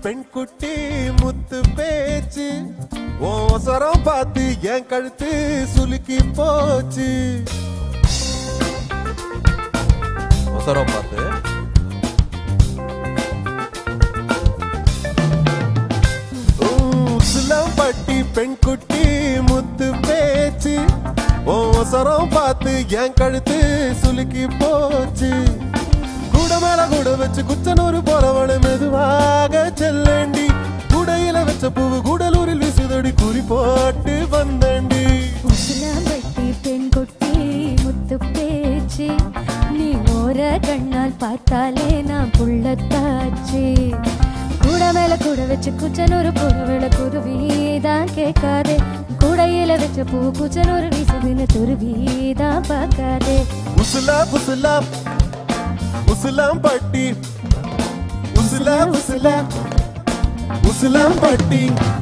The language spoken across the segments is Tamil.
பெண் குட்டி முத்து பேச்சு ஓசரம் பார்த்து என் கழுத்து சுலுக்கி போச்சு ஒசரம் பார்த்து உசிலம்பட்டி பெண் குட்டி முத்து பேச்சு ஓசரம் பார்த்து என் கழுத்து சுலுக்கி போச்சு கூட மேல கூட வச்சு குச்சனூர் போறவன மெதுவாக செல்லண்டி குடையில வச்ச பூவு கூடலூரில் விசுதடி குறி போட்டு வந்தண்டி உசிலம்பட்டி பெண் குட்டி முத்து பேச்சு நீ ஓர கண்ணால் பார்த்தாலே நான் புள்ளத்தாச்சு கூட மேல கூட வச்சு குச்சனூர் புறவில குருவிதான் கேட்காதே கூடையில வச்ச பூ குச்சனூர் வீசுதுன்னு துருவிதான் பார்க்காதே உசுலா புசுலா உசுலாம் பட்டி உசுலா உசுலா உசுலாம் பட்டி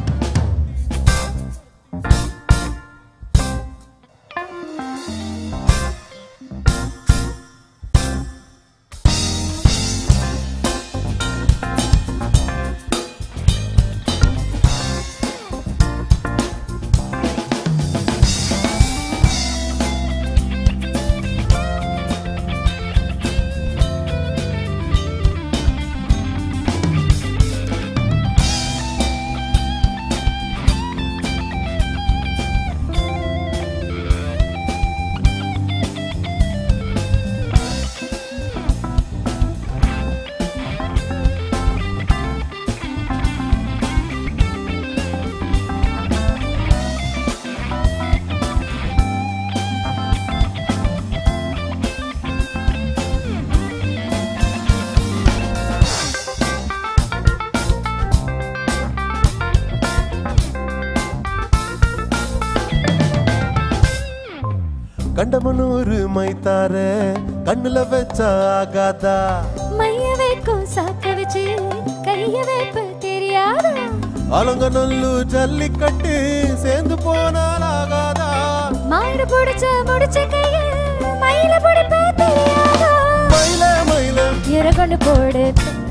கண்டமனூரு மைத்தார கண்ணுல வச்சா ஆகாதா மைய வைக்கும் சாக்க வச்சு கைய வைப்ப தெரியாதா அலங்கநல்லு ஜல்லிக்கட்டு சேர்ந்து போனால் ஆகாதா மாடு புடிச்ச முடிச்ச கைய மயில புடிப்ப தெரியாதா மயில மயில இறகொண்டு போடு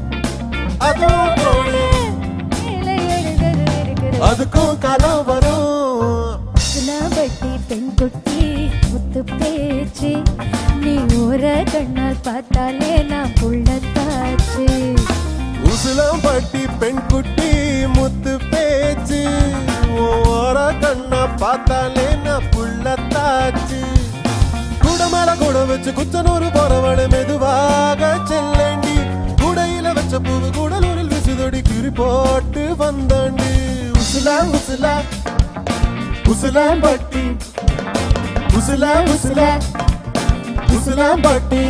அதுவும் போடு. மேல எழுகிறது இருக்குது. அதுக்கும் காலம் வரும் சுனாபட்டி பெண் குட்டி முத்து பேச்சு நீ ஓர கண்ணால் பார்த்தாலே நான் புள்ளத்தாச்சு உசுலம் பட்டி பெண் குட்டி முத்து பேச்சு ஓர கண்ண பார்த்தாலே நான் புள்ளத்தாச்சு கூட மேல கூட வச்சு குச்சனூர் போறவன மெதுவாக செல்லண்டி குடையில வச்ச பூவு கூடலூரில் விசுதொடி குறி போட்டு வந்தாண்டி உசுலா உசுலா உசுலாம் பட்டி உசுலா உசுலா உசுலாம் பட்டி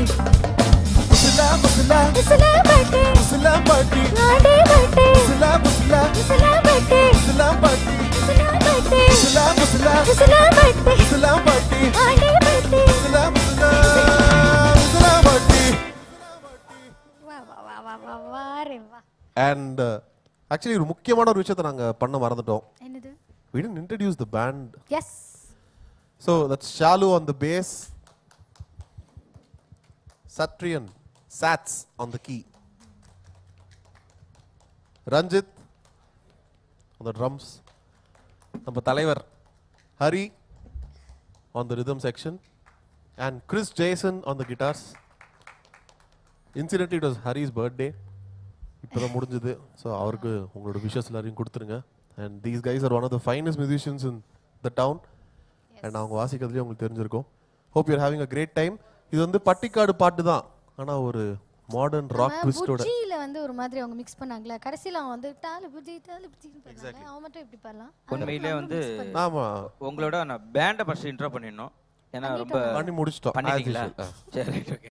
உசுலா உசுலா சுனாபட்டி உசுலாம் பட்டி ஆடே பட்டி உசுலா உசுலா சுனாபட்டி உசுலாம் பட்டி சுனாபட்டி உசுலா உசுலா சுனாபட்டி உசுலாம் பட்டி ஆடே பட்டி உசுலா உசுலா உசுலாம் பட்டி வா வா வா வா வா வா ரே வா அண்ட் ஆக்சுவலி ஒரு முக்கியமான ஒரு விஷயத்தை நாங்க பண்ண மறந்துட்டோம் என்னது we didn't introduce the band yes so that's shalu on the bass satrian sats on the key ranjit on the drums நம்ம தலைவர் Hari on the rhythm section and chris jason on the guitars incidentally it was hari's birthday இப்போதான் முடிஞ்சது ஸோ அவருக்கு உங்களோட விஷஸ் எல்லாரையும் கொடுத்துருங்க and these guys are one of the finest musicians in the town and அவங்க வாசிக்கிறதுலேயே உங்களுக்கு தெரிஞ்சிருக்கும் hope you're having a great time இது வந்து பட்டிக்காடு பாட்டு தான் ஆனால் ஒரு மாடர்ன் ராக் ட்விஸ்டோட புஜியில வந்து ஒரு மாதிரி அவங்க மிக்ஸ் பண்ணாங்களே கடைசியில அவன் வந்து டாலு புஜி டாலு புஜின்னு பண்ணாங்க அவன் மட்டும் எப்படி பண்ணலாம் உண்மையிலே வந்து ஆமா உங்களோட நான் பேண்டை ஃபர்ஸ்ட் இன்ட்ரோ பண்ணிடணும் ஏன்னா ரொம்ப பண்ணி முடிச்சிட்டோம் as பண்ணிட்டீங்களா usual. ஆ. சரி ஓகே